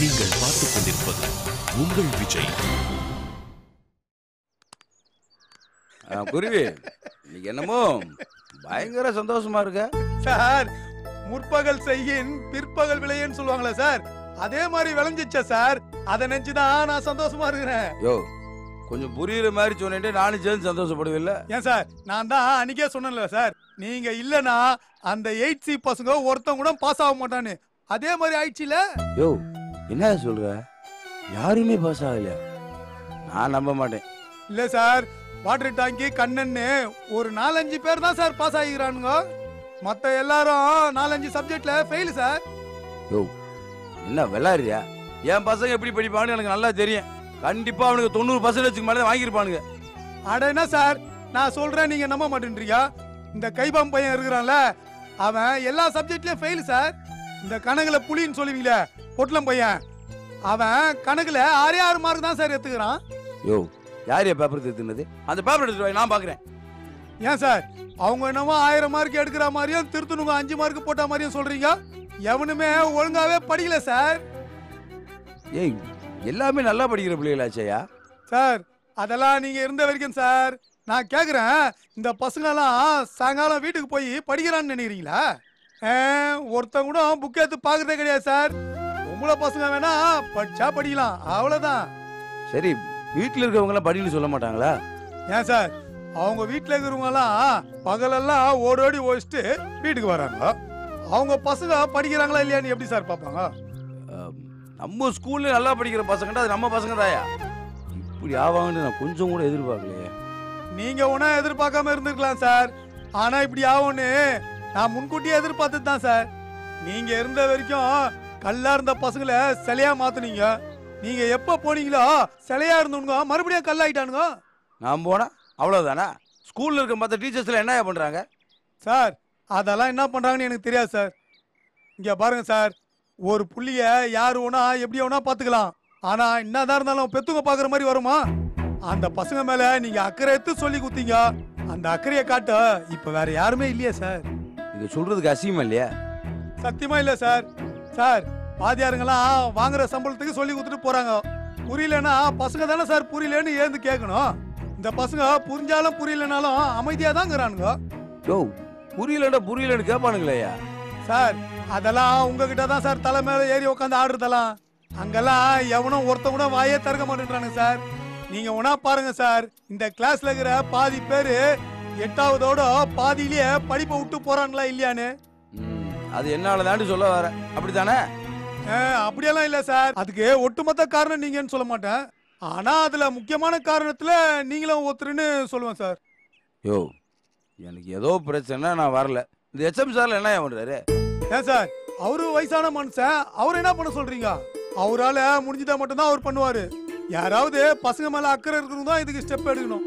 நீங்கள் பார்த்துக் கொண்டிருப்பது உங்கள் விஜய் ஆ, குருவி இன்னைக்கு என்னமோ பயங்கர சந்தோஷமா இருக்க சார் முற்பகல் செய்யின் பிற்பகல் விளையன்னு சொல்லுவாங்களே சார் அதே மாதிரி விளைஞ்சிச்சா சார் அதை நினைச்சுதான் நான் சந்தோஷமா இருக்கிறேன் யோ கொஞ்சம் புரியுற மாதிரி சொன்னேன்டே நானும் சேர்ந்து சந்தோஷப்படுவில்ல ஏன் சார் நான் தான் அன்னைக்கே சொன்னேன்ல சார் நீங்க இல்லனா அந்த எயிட் சி பசங்க ஒருத்தன் கூட பாஸ் ஆக மாட்டான்னு அதே மாதிரி ஆயிடுச்சுல யோ என்ன சொல்ற யாருமே பாஸ் ஆகலையா நான் நம்ப மாட்டேன் இல்ல சார் வாட்டர் டாங்கி கண்ணன்னு ஒரு நாலஞ்சு பேர் தான் சார் பாஸ் ஆகிக்கிறானுங்க மத்த எல்லாரும் நாலஞ்சு சப்ஜெக்ட்ல ஃபெயில் சார் யோ என்ன விளாடுறியா என் பசங்க எப்படி படிப்பான்னு எனக்கு நல்லா தெரியும் கண்டிப்பா அவனுக்கு தொண்ணூறு பர்சன்டேஜ்க்கு மேலே வாங்கியிருப்பானுங்க அட என்ன சார் நான் சொல்றேன் நீங்க நம்ப மாட்டேன்றீங்க இந்த கைபாம் பையன் இருக்கிறான்ல அவன் எல்லா சப்ஜெக்ட்லயும் ஃபெயில் சார் இந்த கணக்குல புலின்னு சொல்லுவீங்களே பொட்லம் பையன் அவன் கணக்குல ஆறே ஆறு மார்க் தான் சார் எடுத்துக்கிறான் யோ யார் என் பேப்பர் திருத்துனது அந்த பேப்பர் எடுத்துட்டு வா, நான் பாக்குறேன் ஏன் சார் அவங்க என்னமோ ஆயிரம் மார்க் எடுக்கிற மாதிரியும் திருத்தணுங்க அஞ்சு மார்க் போட்ட மாதிரியும் சொல்றீங்க எவனுமே ஒழுங்காவே படிக்கல சார் ஏய் எல்லாமே நல்லா படிக்கிற பிள்ளைகளாச்சேயா சார் அதெல்லாம் நீங்க இருந்த வரைக்கும் சார் நான் கேக்குறேன் இந்த பசங்கெல்லாம் சாயங்காலம் வீட்டுக்கு போய் படிக்கிறான்னு நினைக்கிறீங்களா ஆ, ஒருத்தன் கூட புக் எடுத்து பாக்குறதே கிடையாது சார் உங்களை பசங்க வேணா படிச்சா படிக்கலாம் அவ்வளவுதான் சரி வீட்டில் இருக்கவங்களாம் படின்னு சொல்ல மாட்டாங்களா ஏன் சார் அவங்க வீட்டுல இருக்கிறவங்க எல்லாம் பகலெல்லாம் ஓடோடி ஓடிச்சுட்டு வீட்டுக்கு வராங்க அவங்க பசங்க படிக்கிறாங்களா இல்லையான்னு எப்படி சார் பார்ப்பாங்க ஆம், நம்ம ஸ்கூல்ல நல்லா படிக்கிற பசங்கடா அது நம்ம பசங்க தாயா இப்படி ஆவாங்கன்னு நான் கொஞ்சம் கூட எதிர்பார்க்கலையே நீங்க ஒன்னா எதிர்பார்க்காம இருந்திருக்கலாம் சார் ஆனா இப்படி ஆகும்னு நான் முன்கூட்டியே எதிர்பார்த்தது தான் சார் நீங்க இருந்த வரைக்கும் கல்லா இருந்த பசங்களை சிலையா மாத்துனீங்க நீங்க எப்ப போனீங்களோ சிலையா இருந்தவங்க மறுபடியும் கல்லாயிட்டானுங்க நான் போனா அவ்வளவுதானா ஸ்கூல்ல இருக்க மற்ற டீச்சர்ஸ்ல என்ன பண்றாங்க சார் அதெல்லாம் என்ன பண்றாங்கன்னு எனக்கு தெரியாது சார் இங்க பாருங்க சார் ஒரு புள்ளிய யாரு வேணா எப்படி வேணா பாத்துக்கலாம் ஆனா என்னதான் இருந்தாலும் பெத்துங்க பாக்குற மாதிரி வருமா அந்த பசங்க மேல நீங்க அக்கறை எடுத்து சொல்லி குத்தீங்க அந்த அக்கறையை காட்ட இப்ப வேற யாருமே இல்லையே சார் இது சொல்றதுக்கு அசிங்கமா இல்லையா சத்தியமா இல்ல சார் சார் வாத்தியாருங்கெல்லாம் வாங்குற சம்பளத்துக்கு சொல்லி கொடுத்துட்டு போறாங்க புரியலன்னா பசங்க தானே சார் புரியலன்னு ஏந்து கேட்கணும் இந்த பசங்க புரிஞ்சாலும் புரியலனாலும் அமைதியா தான் இருக்கிறானுங்க யோ புரியலடா புரியலன்னு கேட்பானுங்களேயா சார் அதெல்லாம் உங்ககிட்ட தான் சார் தலை மேல ஏறி உட்காந்து ஆடுறதெல்லாம் அங்கெல்லாம் எவனும் ஒருத்தன் கூட வாயே திறக்க மாட்டேன்றானுங்க சார் நீங்க ஒன்னா பாருங்க சார் இந்த கிளாஸ்ல இருக்கிற பாதி பேரு எட்டாவதோட பாதியிலேயே படிப்பை விட்டு போறாங்களா இல்லையான்னு ம், அது என்னால தாண்டி சொல்ல வர அப்படித்தானே ஆ, அப்படியெல்லாம் இல்ல சார் அதுக்கு ஒட்டுமொத்த காரணம் நீங்கன்னு சொல்ல மாட்டேன் ஆனா அதுல முக்கியமான காரணத்துல நீங்களும் ஒருத்தருன்னு சொல்லுவேன் சார் யோ எனக்கு ஏதோ பிரச்சனை நான் வரல இந்த எச்எம் சார்ல என்ன பண்றாரு ஏன் சார் அவரு வயசான மனுஷன் அவர் என்ன பண்ண சொல்றீங்க அவரால முடிஞ்சிட்டா மட்டும்தான் அவர் பண்ணுவாரு யாராவது பசங்க மேல அக்கறை இருக்கணும் தான் இதுக்கு ஸ்டெப் எடுக்கணும்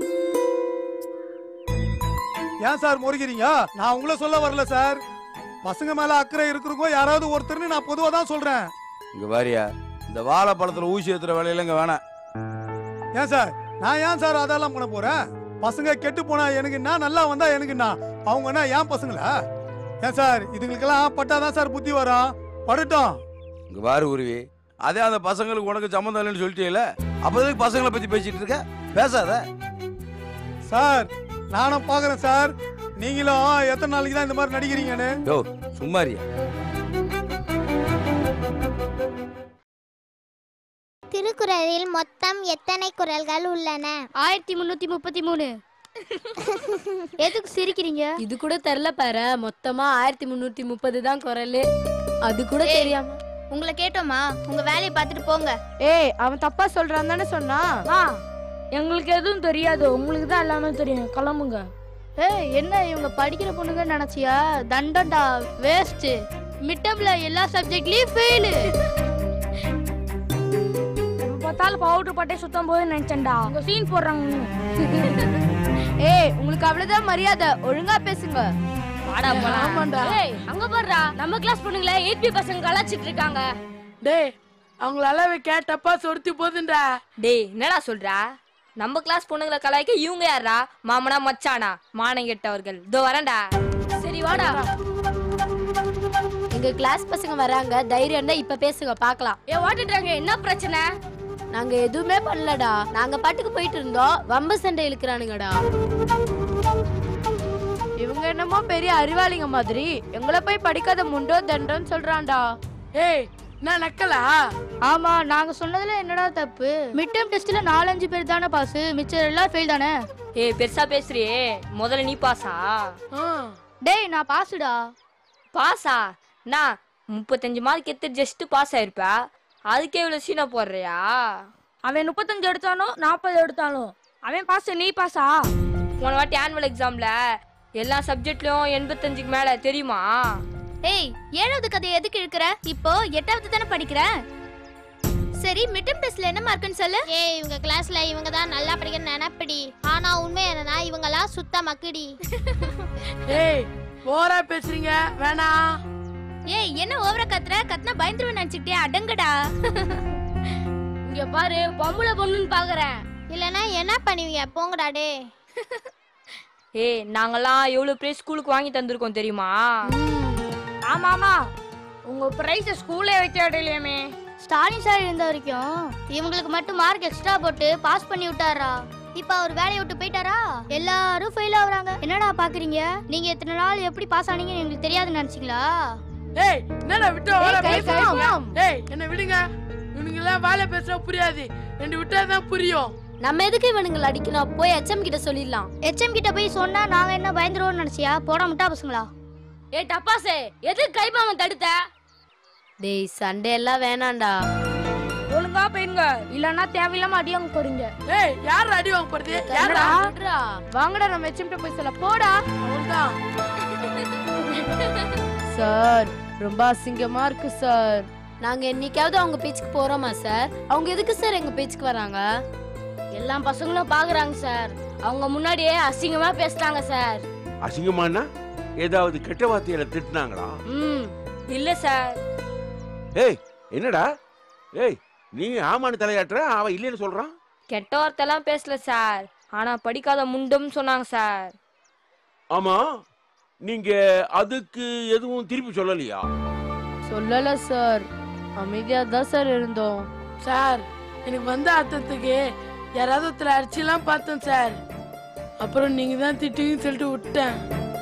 ஏன் சார் முறைக்கிறீங்க நான் உங்களை சொல்ல வரல சார் பசங்க மேல அக்கறை இருக்கிறவங்க யாராவது ஒருத்தர்னு நான் பொதுவா தான் சொல்றேன் இங்க வாரியா இந்த வாழைப்பழத்துல ஊசி ஏத்துற வேலையில இங்க வேணாம் ஏன் சார் நான் ஏன் சார் அதெல்லாம் பண்ண போறேன் பசங்க கெட்டு போனா எனக்கு என்ன நல்லா வந்தா எனக்கு என்ன அவங்க என்ன ஏன் பசங்களா ஏன் சார் இதுங்களுக்கெல்லாம் பட்டாதான் சார் புத்தி வரும் படட்டும் இங்க வாரு உருவி அதே அந்த பசங்களுக்கு உனக்கு சம்மந்தம் இல்லைன்னு சொல்லிட்டீல அப்ப எதுக்கு பசங்களை பத்தி பேசிட்டு இருக்க பேசாத சார் நானும் பாக்குறேன் சார் நீங்களும் எத்தனை நாளைக்கு தான் இந்த மாதிரி நடிக்கிறீங்கன்னு யோ சும்மாரியா திருக்குறளில் மொத்தம் எத்தனை குறள்கள் உள்ளன ஆயிரத்தி முன்னூத்தி முப்பத்தி மூணு எதுக்கு சிரிக்கிறீங்க இது கூட தெரியல பாரு மொத்தமா ஆயிரத்தி முன்னூத்தி முப்பது தான் குரல் அது கூட ஏய். தெரியாம உங்களை கேட்டோமா உங்க வேலையை பார்த்துட்டு போங்க ஏய் அவன் தப்பா சொல்றான் தானே சொன்னா ஆ எங்களுக்கு எதுவும் தெரியாது உங்களுக்கு தான் எல்லாமே தெரியும் கிளம்புங்க ஏய் என்ன இவங்க படிக்கிற பொண்ணுங்க நினைச்சியா தண்டண்டா வேஸ்ட் மிட்டம்ல எல்லா சப்ஜெக்ட்லயும் ஃபெயிலு பார்த்தாலும் பவுடர் பட்டே சுத்தம் போது நினைச்சேன்டா உங்க சீன் போடுறாங்க ஏய் உங்களுக்கு அவ்வளவுதான் மரியாதை ஒழுங்கா பேசுங்க வாடா ஆமாண்டா. ஏய் அங்க பாருடா நம்ம கிளாஸ் பொண்ணுங்களே 8B பசங்க கலாச்சிட்டு இருக்காங்க டேய் அவங்களால கேட்டப்பா சொடுத்தி போதுண்டா டேய் என்னடா சொல்றா நம்ம கிளாஸ் பொண்ணுங்களை கலாய்க்க இவங்க யாரா மாமனா மச்சானா மானம் கெட்டவர்கள் இதோ வரேன்டா சரி வாடா எங்க எங்க கிளாஸ் பசங்க வராங்க தைரியம் இருந்தா இப்ப பேசுங்க பார்க்கலாம் ஏ வாட்டுறாங்க என்ன பிரச்சனை நாங்க எதுவுமே பண்ணலடா நாங்க பாட்டுக்கு போயிட்டு இருந்தோம் வம்ப சண்டை இழுக்கிறானுங்கடா இவங்க என்னமோ பெரிய அறிவாளிங்க மாதிரி எங்களை போய் படிக்காத முண்டோ தண்டோன்னு சொல்றான்டா ஏய் நான் நக்கலா ஆமா நாங்க சொன்னதுல என்னடா தப்பு மிட் டேர்ம் டெஸ்ட்ல நாலஞ்சு பேர் தானே பாஸ் மிச்சம் எல்லாம் ஃபெயில் தானே ஏய் பெருசா பேசுறியே முதல்ல நீ பாஸா ஆ, டேய் நான் பாஸ்டா பாஸா நான் முப்பத்தஞ்சு மார்க் எடுத்து ஜஸ்ட் பாஸ் ஆயிருப்ப அதுக்கே இவ்வளவு சீனா போடுறியா அவன் முப்பத்தஞ்சு எடுத்தானோ நாற்பது எடுத்தாலும் அவன் பாஸ் நீ பாஸா போன வாட்டி ஆனுவல் எக்ஸாம்ல எல்லா சப்ஜெக்ட்லயும் எண்பத்தஞ்சுக்கு மேல தெரியுமா ஏய் ஏழாவது கதை எதுக்கு இழுக்கிற இப்போ எட்டாவது தானே படிக்கிற சரி மிட் டேர்ம் டெஸ்ட்ல என்ன மார்க்குன்னு சொல்லு ஏய் இவங்க கிளாஸ்ல இவங்க தான் நல்லா படிக்கிற நினைப்பிடி ஆனா உண்மை என்னன்னா இவங்கெல்லாம் சுத்த மக்குடி ஏய் ஓரா பேசுறீங்க வேணாம் ஏய் என்ன ஓவரா கத்துற கத்துனா பயந்துருவேன் நினைச்சுக்கிட்டே அடங்குடா இங்க பாரு பொம்பளை பொண்ணுன்னு பாக்குறேன் இல்லனா என்ன பண்ணுவீங்க போங்கடா டே ஏய் நாங்கெல்லாம் எவ்வளவு பேர் ஸ்கூலுக்கு வாங்கி தந்திருக்கோம் தெரியுமா ஆமா ஆமா உங்க பிரைஸ் ஸ்கூல்ல வைக்க இடையிலையுமே ஸ்டாலின் சார் இருந்த வரைக்கும் இவங்களுக்கு மட்டும் மார்க் எக்ஸ்ட்ரா போட்டு பாஸ் பண்ணி விட்டாரா இப்ப அவர் வேலையை விட்டு போயிட்டாரா எல்லாரும் ஃபெயில் ஆகுறாங்க என்னடா பாக்குறீங்க நீங்க இத்தனை நாள் எப்படி பாஸ் ஆனீங்கன்னு எங்களுக்கு தெரியாதுன்னு நினைச்சீங்களா ஏய் என்னடா விட்டு ஓரா கை பேசுறீங்க கழுவலாம். ஏய் என்ன விடுங்க இவனுங்க எல்லாம் வாழை பேசுறா புரியாது ரெண்டு விட்டா தான் புரியும் நம்ம எதுக்கு இவனுங்களை அடிக்கணும் போய் எச்எம் கிட்ட சொல்லிடலாம் எச்எம் கிட்ட போய் சொன்னா நாங்க என்ன பயந்துருவோம்னு நினைச்சியா போட முட்டா பசங்களா ஏ டப்பாசே எதுக்கு கைபாம தடுத்த டேய் சண்டே எல்லாம் வேணாம்டா ஒழுங்கா போயிருங்க இல்லன்னா தேவையில்லாம அடியாங்க போறீங்க ஏய் யார் அடி வாங்க போறது யாரா விட்றா. வாங்கடா நம்ம எச்எம்கிட்ட போய் சொல்ல போடா அவன்தான் சார் ரொம்ப அசிங்கமா இருக்கு சார் நாங்க என்னைக்காவது அவங்க பேச்சுக்கு போறோமா சார் அவங்க எதுக்கு சார் எங்க பேச்சுக்கு வராங்க எல்லா பசங்களும் பாக்குறாங்க சார் அவங்க முன்னாடியே அசிங்கமா பேசுறாங்க சார் அசிங்கமானா ஏதாவது கெட்ட வார்த்தையில திட்டுனாங்களா ம் இல்ல சார் ஏய் என்னடா ஏய் நீ ஆமான்னு தலையாட்டுற அவன் இல்லைன்னு சொல்றான் கெட்ட வார்த்தைலாம் பேசல சார் ஆனா படிக்காத முண்டம்னு சொன்னாங்க சார் ஆமா நீங்க அதுக்கு எதுவும் திருப்பி சொல்லலையா சொல்லல சார் அமைதியா தான் சார் இருந்தோம் சார் எனக்கு வந்த அர்த்தத்துக்கு யாராவது ஒருத்தர் அடிச்சுலாம் பார்த்தேன் சார் அப்புறம் நீங்க தான் திட்டுவீங்கன்னு சொல்லிட்டு விட்டேன்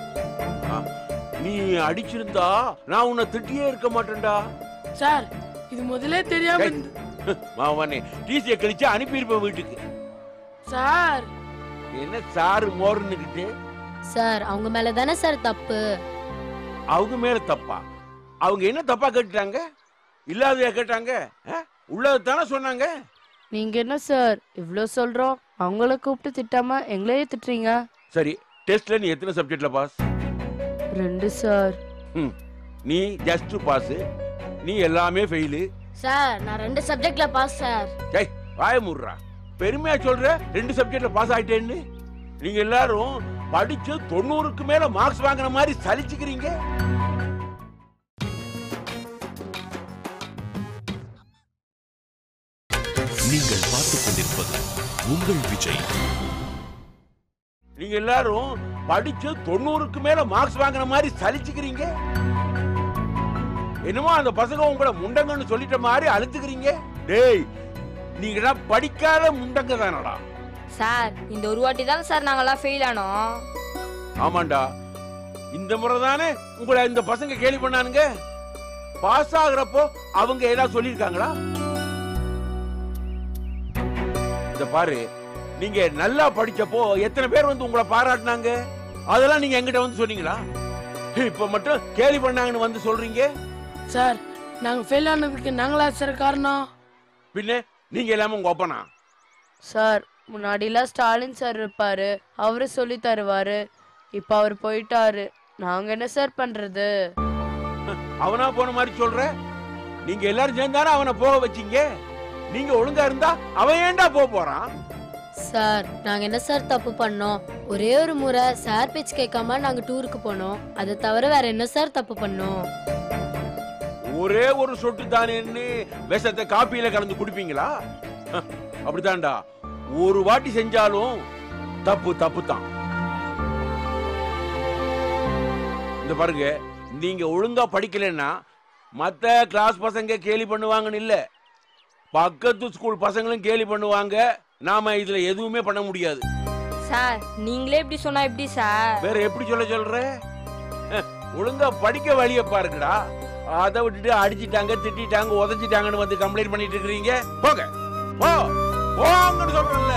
நீ அடிச்சிருந்தா நான் உன்னை திட்டியே இருக்க மாட்டேன்டா சார் இது முதல்ல தெரியாம ஏய். இருந்து- மாவனே டிசியை கழிச்சு அனுப்பியிருப்பேன் வீட்டுக்கு சார் என்ன சாரு மோர்னுக்கிட்டு சார் அவங்க மேல தானே சார் தப்பு அவங்க மேல தப்பா அவங்க என்ன தப்பா கேட்டுட்டாங்க இல்லாததையா கேட்டாங்க உள்ளது தானே சொன்னாங்க நீங்க என்ன சார் இவ்ளோ சொல்றோம் அவங்கள கூப்பிட்டு திட்டாம எங்களையே திட்டுறீங்க சரி டெஸ்ட்ல நீ எத்தனை சப்ஜெக்ட்ல பாஸ் ரெண்டு சார் நீ ஜஸ்ட் பாஸ் நீ எல்லாமே ஃபெயிலு சார் நான் ரெண்டு சப்ஜெக்ட்ல பாஸ் சார் ஏய் வாய முடுறா பெருமையா சொல்ற ரெண்டு சப்ஜெக்ட்ல பாஸ் ஆயிட்டேன்னு நீங்க எல்லாரும் படிச்சு தொண்ணூறுக்கு மேல மார்க்ஸ் வாங்குற மாதிரி சலிச்சுக்கிறீங்க நீங்கள் பார்த்துக் கொண்டிருப்பது உங்கள் விஜய் நீங்க எல்லாரும் படிச்சு தொண்ணூறுக்கு மேல மார்க்ஸ் வாங்குற மாதிரி சலிச்சுக்கிறீங்க என்னமோ அந்த பசங்க உங்களை முண்டங்கன்னு சொல்லிட்ட மாதிரி அழுத்துக்கிறீங்க டேய் நீங்க படிக்காத முண்டங்க தானடா சார் இந்த ஒரு வாட்டி தான் சார் நாங்கெல்லாம் ஃபெயில் ஆனோம் ஆமாண்டா இந்த முறை தானே உங்களை இந்த பசங்க கேலி பண்ணானுங்க பாஸ் ஆகுறப்போ அவங்க ஏதாவது சொல்லியிருக்காங்களா இந்த பாரு நீங்க நல்லா படிச்சப்போ எத்தனை பேர் வந்து உங்களை பாராட்டினாங்க அதெல்லாம் நீங்க எங்கிட்ட வந்து சொன்னீங்களா இப்ப மட்டும் கேலி பண்ணாங்கன்னு வந்து சொல்றீங்க சார் நாங்க ஃபெயில் ஆனதுக்கு நாங்களா சார் காரணம் பின்ன நீங்க எல்லாமே உங்க ஒப்பனா சார் முன்னாடிலாம் ஸ்டாலின் சார் இருப்பாரு அவரு சொல்லி தருவாரு இப்ப அவர் போயிட்டாரு நாங்க என்ன சார் பண்றது அவனா போன மாதிரி சொல்ற நீங்க எல்லாரும் சேர்ந்தானே அவனை போக வச்சீங்க நீங்க ஒழுங்கா இருந்தா அவன் ஏன்டா போக போறான் சார் நாங்க என்ன சார் தப்பு பண்ணோம் ஒரே ஒரு முறை சார் பேச்சு கேட்காம நாங்க டூருக்கு போனோம் அதை தவிர வேற என்ன சார் தப்பு பண்ணோம் ஒரே ஒரு சொட்டு தானேன்னு விஷத்தை காப்பியில கலந்து குடிப்பீங்களா ஹ, அப்படித்தான்டா ஒரு வாட்டி செஞ்சாலும் தப்பு தப்பு தான் இந்த பாருங்க நீங்க ஒழுங்கா படிக்கலைன்னா மத்த கிளாஸ் பசங்க கேலி பண்ணுவாங்கன்னு இல்ல பக்கத்து ஸ்கூல் பசங்களும் கேலி பண்ணுவாங்க நாம இதுல எதுவுமே பண்ண முடியாது சார் நீங்களே இப்படி சொன்னா எப்படி சார் வேற எப்படி சொல்ல சொல்ற அஹ், ஒழுங்கா படிக்க வழிய பாருங்கடா அதை விட்டுட்டு அடிச்சிட்டாங்க திட்டிட்டாங்க உதச்சிட்டாங்கன்னு வந்து கம்ப்ளைண்ட் பண்ணிட்டு இருக்கிறீங்க போங்க போ போங்கன்னு சொல்றேன்ல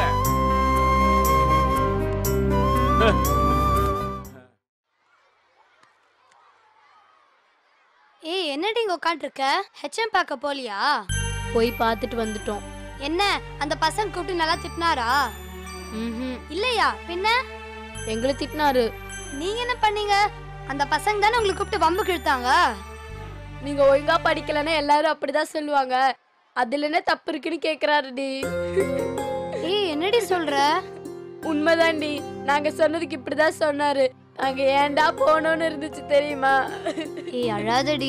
ஏய் என்னடி இங்க உட்காந்துருக்க ஹெச்எம் பார்க்க போலியா போய் பார்த்துட்டு வந்துட்டோம் என்ன அந்த பசங்க கூப்பிட்டு நல்லா திட்டினாரா ம்ஹும். இல்லையா பின்ன எங்களை திட்டினாரு நீங்க என்ன பண்ணீங்க அந்த பசங்க தானே உங்களுக்கு கூப்பிட்டு வம்பு இழுத்தாங்க நீங்க ஒழுங்கா படிக்கலன்னா எல்லாரும் அப்படிதான் சொல்லுவாங்க அதுல என்ன தப்பு இருக்குன்னு கேக்குறாருடி ஏய் என்னடி சொல்ற உண்மைதான்டி நாங்க சொன்னதுக்கு இப்படிதான் சொன்னாரு நாங்க ஏன்டா போனோம்னு இருந்துச்சு தெரியுமா ஏய் அழாதடி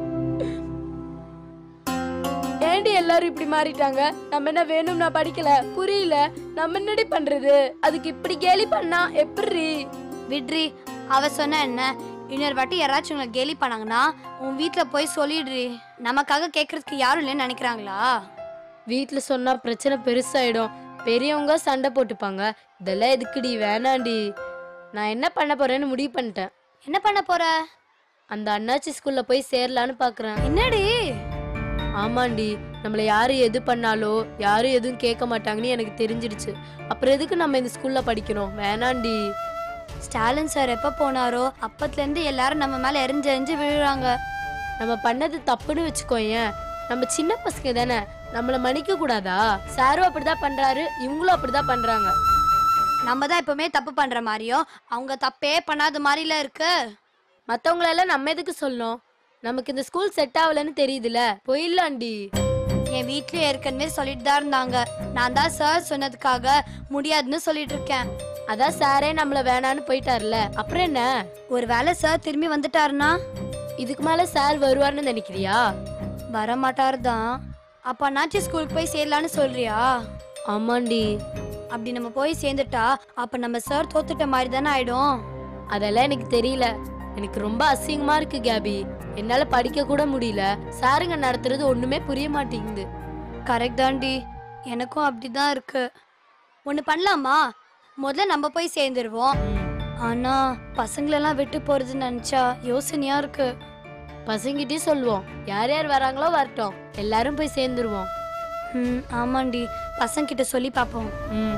ஏன்டி எல்லாரும் இப்படி மாறிட்டாங்க நம்ம என்ன வேணும் நான் படிக்கல புரியல நம்ம என்னடி பண்றது அதுக்கு இப்படி கேலி பண்ணா எப்படி விட்ரி அவ சொன்ன என்ன இன்னொரு வாட்டி யாராச்சும் உங்களை கேலி பண்ணாங்கன்னா உன் வீட்ல போய் சொல்லிடுறி நமக்காக கேட்கறதுக்கு யாரும் இல்லைன்னு நினைக்கிறாங்களா வீட்ல சொன்னா பிரச்சனை பெருசாயிடும் பெரியவங்க சண்டை போட்டுப்பாங்க இதெல்லாம் எதுக்குடி வேணாண்டி நான் என்ன பண்ண போறேன்னு முடிவு பண்ணிட்டேன் என்ன பண்ண போற அந்த அண்ணாச்சி ஸ்கூல்ல போய் சேரலான்னு பாக்குறேன் என்னடி ஆமாண்டி நம்மள யாரு எது பண்ணாலோ யாரும் எதுவும் கேட்க மாட்டாங்கன்னு எனக்கு தெரிஞ்சிடுச்சு அப்புறம் எதுக்கு நம்ம இந்த ஸ்கூல்ல படிக்கணும் வேணாண்டி ஸ்டாலின் சார் எப்ப போனாரோ அப்பத்துல இருந்து எல்லாரும் நம்ம மேல எரிஞ்சு எரிஞ்சு விழுறாங்க நம்ம பண்ணது தப்புன்னு வச்சுக்கோயேன் நம்ம சின்ன பசங்க தானே நம்மள மன்னிக்க கூடாதா சாரும் அப்படிதான் பண்றாரு இவங்களும் அப்படிதான் பண்றாங்க நம்ம தான் எப்பவுமே தப்பு பண்ற மாதிரியும் அவங்க தப்பே பண்ணாத மாதிரில இருக்கு மத்தவங்களெல்லாம் நம்ம எதுக்கு சொல்லணும் நமக்கு இந்த ஸ்கூல் செட் ஆகலன்னு தெரியுதுல போயிடலாண்டி என் வீட்லயே ஏற்கனவே சொல்லிட்டு தான் இருந்தாங்க நான் தான் சார் சொன்னதுக்காக முடியாதுன்னு சொல்லிட்டு இருக்கேன் அதான் சாரே நம்மள வேணான்னு போயிட்டாருல அப்புறம் என்ன ஒருவேளை சார் திரும்பி வந்துட்டாருன்னா இதுக்கு மேல சார் வருவார்னு நினைக்கிறியா வர மாட்டாரு தான் அப்ப அண்ணாச்சி ஸ்கூலுக்கு போய் சேரலான்னு சொல்றியா ஆமாண்டி அப்படி நம்ம போய் சேர்ந்துட்டா அப்ப நம்ம சார் தோத்துட்ட மாதிரி தானே ஆயிடும் அதெல்லாம் எனக்கு தெரியல எனக்கு ரொம்ப அசிங்கமா இருக்கு கேபி என்னால படிக்க கூட முடியல சாருங்க நடத்துறது ஒண்ணுமே புரிய மாட்டேங்குது கரெக்ட் தான்டி எனக்கும் அப்படிதான் இருக்கு ஒன்று பண்ணலாமா முதல்ல நம்ம போய் சேர்ந்துருவோம் ஆனா பசங்களெல்லாம் விட்டு போறதுன்னு நினைச்சா யோசனையா இருக்கு பசங்கிட்டயும் சொல்லுவோம் யார் யார் வராங்களோ வரட்டும் எல்லாரும் போய் சேர்ந்துருவோம் ம் ஆமாண்டி பசங்க கிட்ட சொல்லி பார்ப்போம் ம்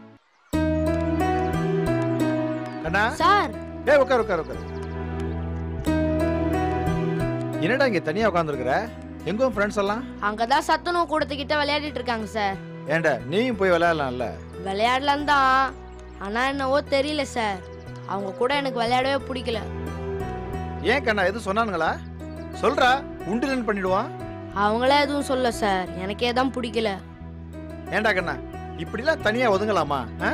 கண்ணா சார் ஏய் உட்கார் உட்கார் உட்கார் என்னடா இங்க தனியா உட்காந்துருக்குற எங்க உன் ஃப்ரெண்ட்ஸ் எல்லாம் அங்கதான் சத்துணவு கூடத்துக்கிட்ட விளையாடிட்டு இருக்காங்க சார் ஏன்டா நீயும் போய் விளையாடலாம்ல விளையாடலாம் தான் ஆனா என்னவோ தெரியல சார் அவங்க கூட எனக்கு விளையாடவே பிடிக்கல ஏன் கண்ணா எதுவும் சொன்னானுங்களா சொல்றா உண்டிலன் பண்ணிடுவான் அவங்களே எதுவும் சொல்ல சார் எனக்கே தான் பிடிக்கல ஏன்டா கண்ணா இப்படிலாம் தனியா ஒதுங்கலாமா ஆ?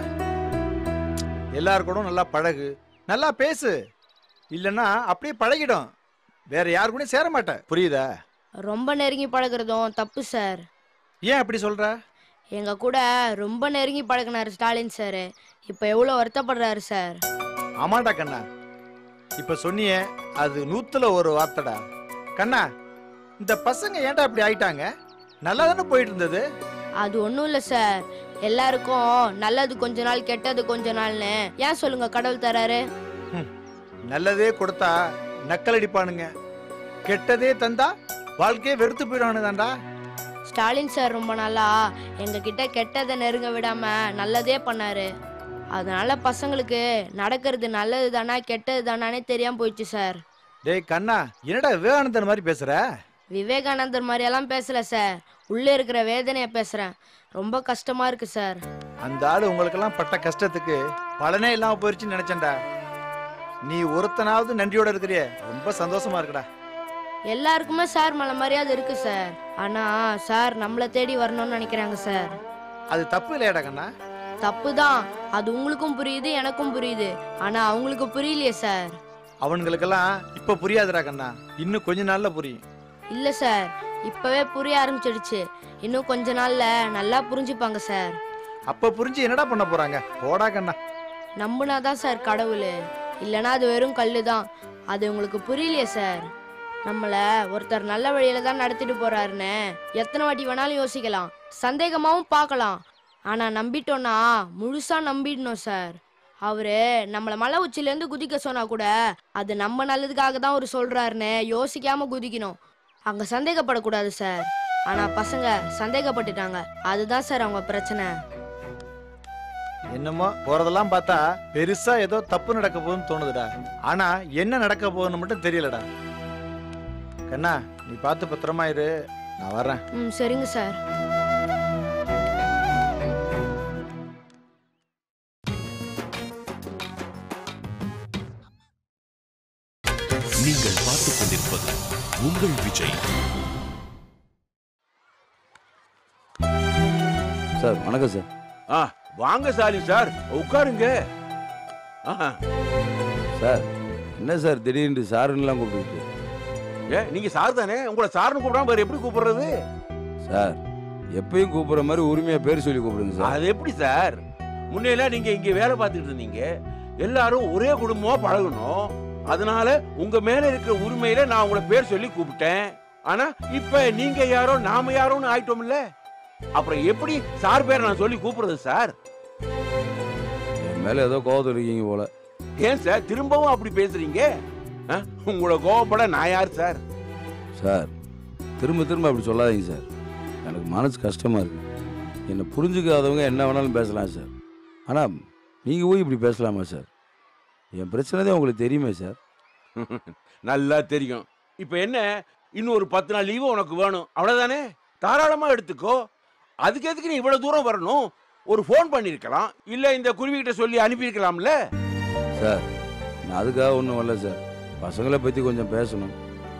எல்லார் கூடவும் நல்லா பழகு நல்லா பேசு இல்லைன்னா அப்படியே பழகிடும் வேற யாரு கூடயும் சேர மாட்ட புரியுதா ரொம்ப நெருங்கி பழகுறதும் தப்பு சார் ஏன் அப்படி சொல்ற எங்க கூட ரொம்ப நெருங்கி பழகினாரு ஸ்டாலின் சார் இப்போ எவ்வளோ வருத்தப்படுறாரு சார் ஆமாண்டா கண்ணா இப்ப சொன்னியே அது நூத்துல ஒரு வார்த்தைடா கண்ணா இந்த பசங்க ஏன்டா இப்படி ஆயிட்டாங்க நல்லா தானே போயிட்டு இருந்தது அது ஒன்றும் இல்லை சார் எல்லாருக்கும் நல்லது கொஞ்ச நாள் கெட்டது கொஞ்ச நாள்னு ஏன் சொல்லுங்க கடவுள் தராரு நல்லதே கொடுத்தா நக்கல் அடிப்பானுங்க கெட்டதே தந்தா வாழ்க்கையே வெறுத்து போயிடுவானுதான்டா ஸ்டாலின் சார் ரொம்ப நாளா எங்க கிட்ட கெட்டதை நெருங்க விடாம நல்லதே பண்ணாரு அதனால பசங்களுக்கு நடக்கிறது நல்லது தானா கெட்டது தானானே தெரியாம போயிடுச்சு சார் டேய் கண்ணா என்னடா விவேகானந்தன் மாதிரி பேசுற விவேகானந்தர் மாதிரியெல்லாம் பேசல சார் உள்ளே இருக்கிற வேதனையை பேசுறேன் ரொம்ப கஷ்டமா இருக்கு சார் அந்த ஆளு உங்களுக்கெல்லாம் பட்ட கஷ்டத்துக்கு பலனே இல்லாம போயிருச்சுன்னு நினைச்சேன்டா நீ ஒருத்தனாவது நன்றியோட இருக்கிறியே ரொம்ப சந்தோஷமா இருக்குடா எல்லாருக்குமே சார் மேல மரியாதை இருக்கு சார் ஆனா சார் நம்மளை தேடி வரணும்னு நினைக்கிறாங்க சார் அது தப்பு இல்லையாடா கண்ணா தப்பு தான் அது உங்களுக்கும் புரியுது எனக்கும் புரியுது ஆனா அவங்களுக்கு புரியலையே சார் அவனுங்களுக்கெல்லாம் இப்ப புரியாதுடா கண்ணா இன்னும் கொஞ்ச நாள்ல புரியும் இல்ல சார் இப்பவே புரிய ஆரம்பிச்சிடுச்சு இன்னும் கொஞ்ச நாள்ல நல்லா புரிஞ்சுப்பாங்க சார் அப்ப புரிஞ்சு என்னடா பண்ண போறாங்க போடா கண்ணா நம்புனாதான் சார் கடவுள் இல்லைன்னா அது வெறும் கல்லு தான் அது உங்களுக்கு புரியலையே சார் நம்மள ஒருத்தர் நல்ல வழியில தான் நடத்திட்டு போறாருன்னு எத்தனை வாட்டி வேணாலும் யோசிக்கலாம் சந்தேகமாவும் பார்க்கலாம் ஆனா நம்பிட்டோம்னா முழுசா நம்பிடணும் சார் அவரு நம்மள மலை உச்சில இருந்து குதிக்க சொன்னா கூட அது நம்ம நல்லதுக்காக தான் அவரு சொல்றாருன்னு யோசிக்காம குதிக்கணும் அங்க சந்தேகப்படக்கூடாது சார் ஆனா பசங்க சந்தேகப்பட்டுட்டாங்க அதுதான் சார் அவங்க பிரச்சனை என்னமோ போறதெல்லாம் பார்த்தா பெருசா ஏதோ தப்பு நடக்க போகுதுன்னு தோணுதுடா ஆனா என்ன நடக்க போகுதுன்னு மட்டும் தெரியலடா கண்ணா நீ பார்த்து பத்திரமா இரு நான் வர்றேன் ம் சரிங்க சார் நீங்கள் பார்த்துக் கொண்டிருப்பது உங்கள் விஜய் சார் வணக்கம் சார் ஆ வாங்க ஸ்டாலின் சார் உட்காருங்க ஆஹா. சார் என்ன சார் திடீர்னு சாருன்னுலாம் கூப்பிட்டுக்கிட்டு ஏ நீங்க சார் தானே உங்களை சார்னு கூப்பிடாம வேற எப்படி கூப்பிடுறது சார் எப்பயும் கூப்பிடுற மாதிரி உரிமையா பேர் சொல்லி கூப்பிடுங்க சார் அது எப்படி சார் முன்னையெல்லாம் நீங்க இங்க வேலை பார்த்துட்டு இருந்தீங்க எல்லாரும் ஒரே குடும்பமா பழகணும் அதனால உங்க மேல இருக்கிற உரிமையில நான் உங்களை பேர் சொல்லி கூப்பிட்டேன் ஆனா இப்ப நீங்க யாரோ நாம யாரோன்னு ஆயிட்டோம்ல அப்புறம் எப்படி சார் பேர் நான் சொல்லி கூப்பிடுறது சார் என் மேல ஏதோ கோவத்தில் இருக்கீங்க போல ஏன் சார் திரும்பவும் அப்படி பேசுறீங்க ஆ? உங்களை கோவப்பட நான் யார் சார் சார் திரும்ப திரும்ப அப்படி சொல்லாதீங்க சார் எனக்கு மனசு கஷ்டமா இருக்கு என்னை புரிஞ்சுக்காதவங்க என்ன வேணாலும் பேசலாம் சார் ஆனால் நீங்கள் போய் இப்படி பேசலாமா சார் என் பிரச்சனை தான் உங்களுக்கு தெரியுமே சார் நல்லா தெரியும் இப்ப என்ன இன்னும் ஒரு பத்து நாள் லீவு உனக்கு வேணும் அவ்வளவுதானே தாராளமா எடுத்துக்கோ அதுக்கு எதுக்கு நீ இவ்வளவு தூரம் வரணும் ஒரு ஃபோன் பண்ணிருக்கலாம் இல்ல இந்த குருவிகிட்ட சொல்லி அனுப்பியிருக்கலாம்ல சார் நான் அதுக்காக ஒன்றும் வரல சார் பசங்களை பற்றி கொஞ்சம் பேசணும்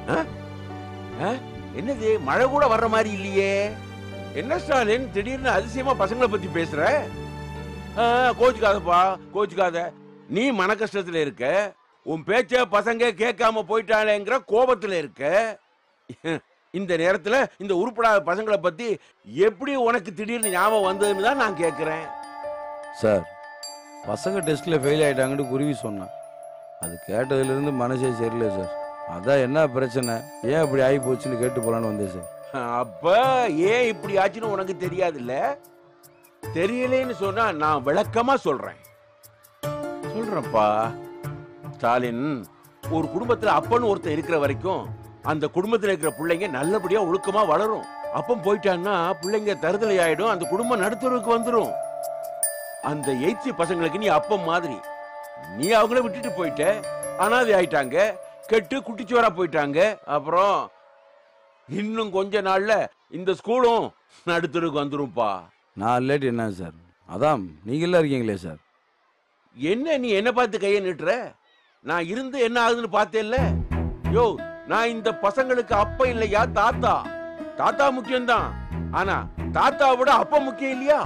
என்னது மழை கூட வர்ற மாதிரி இல்லையே என்ன ஸ்டாலின் திடீர்னு அதிசயமா பசங்களை பத்தி பேசுற ஆ, கோச்சுக்காதப்பா கோச்சுக்காத நீ மன கஷ்டத்துல இருக்க உன் பேச்ச பசங்க கேட்காம போயிட்டாளேங்கிற கோபத்துல இருக்க இந்த நேரத்துல இந்த உருப்படாத பசங்களை பத்தி எப்படி உனக்கு திடீர்னு ஞாபகம் வந்ததுன்னு தான் நான் கேட்கிறேன் சார் பசங்க டெஸ்ட்டில் ஃபெயில் ஆயிட்டாங்கன்னு குருவி சொன்னான் அது கேட்டதுலேருந்து மனசே சரியில்லை சார் அதான் என்ன பிரச்சனை ஏன் அப்படி ஆகி போச்சுன்னு கேட்டு போலான்னு வந்தேன் சார் அப்ப ஏன் இப்படி ஆச்சுன்னு உனக்கு தெரியாதுல்ல தெரியலேன்னு சொன்னா நான் விளக்கமா சொல்றேன் சொல்றேன்ப்பா ஸ்டாலின் ஒரு குடும்பத்துல அப்பன்னு ஒருத்தன் இருக்கிற வரைக்கும் அந்த குடும்பத்துல இருக்கிற பிள்ளைங்க நல்லபடியா ஒழுக்கமா வளரும் அப்பம் போயிட்டான்னா பிள்ளைங்க தருதலை ஆயிடும் அந்த குடும்பம் நடுத்தருக்கு வந்துரும் அந்த எய்ச்சி பசங்களுக்கு நீ அப்பம் மாதிரி நீ அவங்கள விட்டுட்டு போயிட்ட அனாதை ஆயிட்டாங்க கெட்டு குட்டிச்சுவரா போயிட்டாங்க அப்புறம் இன்னும் கொஞ்ச நாள்ல இந்த ஸ்கூலும் நடுத்தருக்கு வந்துரும்ப்பா நான் இல்லாட்டி என்ன சார் அதான் நீங்களாம் இருக்கீங்களே சார் என்ன நீ என்ன பார்த்து கையை நீட்டுற நான் இருந்து என்ன ஆகுதுன்னு பார்த்தேல்ல யோ நான் இந்த பசங்களுக்கு அப்ப இல்லையா தாத்தா தாத்தா முக்கியம்தான் ஆனா தாத்தா விட அப்ப முக்கியம் இல்லையா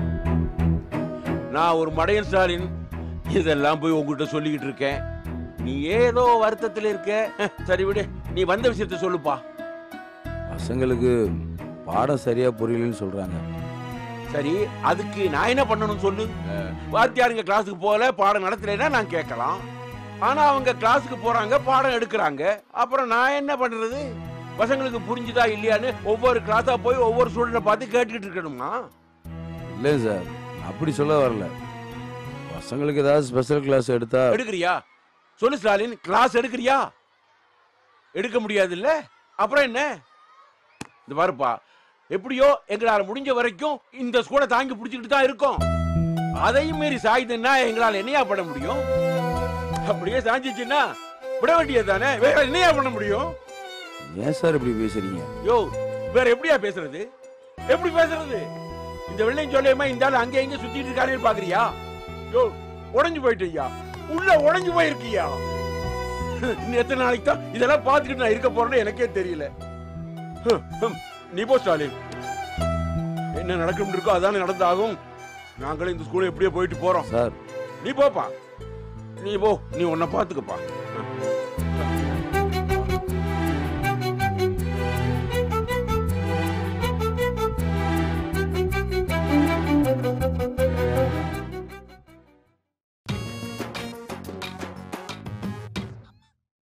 நான் ஒரு மடையன் ஸ்டாலின் இதெல்லாம் போய் உங்ககிட்ட சொல்லிக்கிட்டு இருக்கேன் நீ ஏதோ வருத்தத்துல இருக்க சரி விடு நீ வந்த விஷயத்த சொல்லுப்பா பசங்களுக்கு பாடம் சரியா புரியலன்னு சொல்றாங்க சரி அதுக்கு நான் என்ன பண்ணணும் சொல்லு அஹ், வாத்தியாருங்க கிளாஸுக்கு போகல பாடம் நடத்தலைன்னா நான் கேட்கலாம் ஆனா அவங்க கிளாஸுக்கு போறாங்க பாடம் எடுக்கிறாங்க அப்புறம் நான் என்ன பண்றது பசங்களுக்கு புரிஞ்சுதா இல்லையான்னு ஒவ்வொரு கிளாஸா போய் ஒவ்வொரு ஸ்டூடெண்ட பார்த்து கேட்டுக்கிட்டு இருக்கணுமா இல்லை சார் அப்படி சொல்ல வரல பசங்களுக்கு ஏதாவது ஸ்பெஷல் கிளாஸ் எடுத்தா எடுக்கிறியா சொல்லு ஸ்டாலின் கிளாஸ் எடுக்கிறியா எடுக்க முடியாது இல்ல அப்புறம் என்ன இந்த பாருப்பா எப்படியோ எங்களால முடிஞ்ச வரைக்கும் இந்த ஸ்கூலை தாங்கி பிடிச்சிக்கிட்டு தான் இருக்கோம் அதையும் மீறி சாயுதுன்னா எங்களால என்னையா பண்ண முடியும் அப்படியே சாஞ்சிச்சுன்னா விட வேண்டியது தானே வேற என்னையா பண்ண முடியும் ஏன் சார் இப்படி பேசுறீங்க யோ வேற எப்படியா பேசுறது எப்படி பேசுறது இந்த வெள்ளையும் சொல்லியமா இந்த ஆளு அங்க எங்க சுத்திட்டு இருக்காருன்னு பாக்குறியா யோ உடைஞ்சு போயிட்டீயா உள்ள உடைஞ்சு போயிருக்கியா இன்னும் எத்தனை நாளைக்கு தான் இதெல்லாம் பார்த்துக்கிட்டு நான் இருக்க போறேன்னு எனக்கே தெரியல ஹம், ஹம். நீ போ ஸ்டாலின் என்ன நடக்கும் இருக்கோ அதானே நடந்தாகும் நாங்களும் இந்த ஸ்கூல்ல எப்படியோ போயிட்டு போறோம் சார் நீ போப்பா நீ போ நீ உன்னை பாத்துக்கப்பா